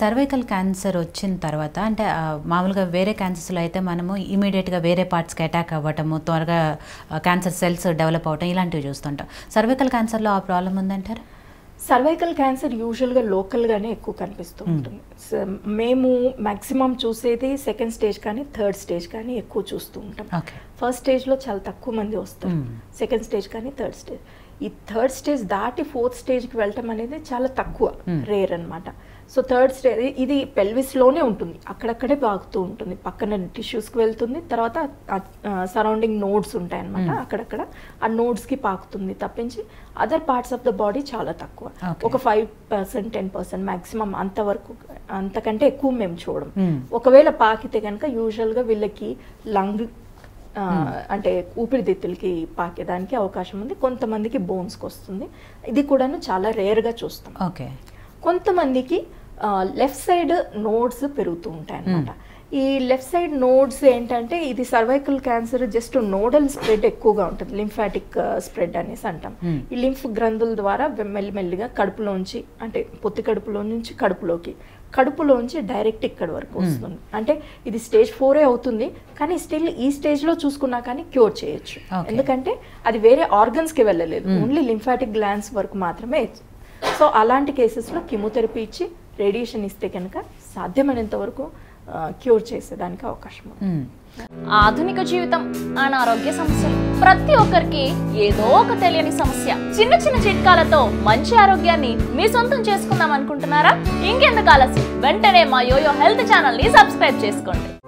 Cervical cancer వచ్చిన తర్వాత అంటే ఆ, మామూలుగా వేరే క్యాన్సర్స్లో అయితే మనము ఇమీడియట్గా వేరే పార్ట్స్కి అటాక్ అవ్వటము త్వరగా క్యాన్సర్ సెల్స్ డెవలప్ అవటం ఇలాంటివి చూస్తుంటాం సర్వైకల్ క్యాన్సర్లో ఆ ప్రాబ్లం ఉందంటారా సర్వైకల్ క్యాన్సర్ యూజువల్గా లోకల్గానే ఎక్కువ కనిపిస్తూ ఉంటుంది స- మేము మ్యాక్సిమం చూసేది సెకండ్ స్టేజ్ కానీ థర్డ్ స్టేజ్ కానీ ఎక్కువ చూస్తూ ఉంటాం ఓకే ఫస్ట్ స్టేజ్లో చాలా తక్కువ మంది వస్తారు Hmm. సెకండ్ స్టేజ్ కానీ థర్డ్ స్టేజ్ ఈ థర్డ్ స్టేజ్ దాటి ఫోర్త్ స్టేజ్కి వెళ్ళటం అనేది చాలా తక్కువ Hmm. రేర్ అన్నమాట సో థర్డ్ స్టేజ్ ఇది పెల్విస్లోనే ఉంటుంది అక్కడక్కడే బాగుతూ ఉంటుంది పక్కన టిష్యూస్కి వెళ్తుంది తర్వాత సరౌండింగ్ నోడ్స్ ఉంటాయి అన్నమాట Hmm. అక్కడక్కడ ఆ నోడ్స్కి పాకుతుంది తప్పించి other parts of the body చాలా తక్కువ Okay. ఒక five percent ten percent maximum అంతవరకు అంతకంటే ఎక్కువ మేము చూడం Hmm. ఒకవేళ పాకితే కనుక యూజువల్గా వీళ్ళకి లంగ్ ఆ, అంటే ఊపిరితిత్తులకి పాకేదానికి అవకాశం ఉంది కొంతమందికి బోన్స్కి వస్తుంది ఇది కూడాను చాలా రేర్గా చూస్తాం ఓకే కొంతమందికి లెఫ్ట్ సైడ్ నోడ్స్ పెరుగుతూ ఉంటాయి అన్నమాట ఈ లెఫ్ట్ సైడ్ నోడ్స్ ఏంటంటే ఇది cervical cancer just nodal spread ఎక్కువగా ఉంటుంది లింఫాటిక్ స్ప్రెడ్ అనేసి అంటాం Hmm. ఈ లింఫ్ గ్రంథుల ద్వారా మెల్లిమెల్లిగా కడుపులోంచి అంటే పొత్తి కడుపులో నుంచి కడుపులోకి కడుపులోంచి డైరెక్ట్ ఇక్కడ వరకు వస్తుంది అంటే ఇది స్టేజ్ ఫోరే అవుతుంది కానీ స్టిల్ ఈ స్టేజ్లో చూసుకున్నా కానీ క్యూర్ చేయొచ్చు Okay. ఎందుకంటే అది వేరే ఆర్గన్స్కి వెళ్ళలేదు ఓన్లీ లింఫాటిక్ గ్లాన్స్ వరకు మాత్రమే సో అలాంటి కేసెస్లో కెమోథెరపీ ఇచ్చి రేడియేషన్ ఇస్తే కనుక సాధ్యమైనంత వరకు క్యూర్ చేసేదానికి అవకాశం ఉంది మ్మ్. ఆధునిక జీవితం అనారోగ్య సమస్యలు ప్రతి ఒక్కరికి ఏదో ఒక తెలియని సమస్య చిన్న చిన్న చిట్కాలతో మంచి ఆరోగ్యాన్ని మీ సొంతం చేసుకుందాం అనుకుంటున్నారా ఇంకెందుకు ఆలస్యం వెంటనే మా యోయో హెల్త్ ఛానల్ ని సబ్స్క్రైబ్ చేసుకోండి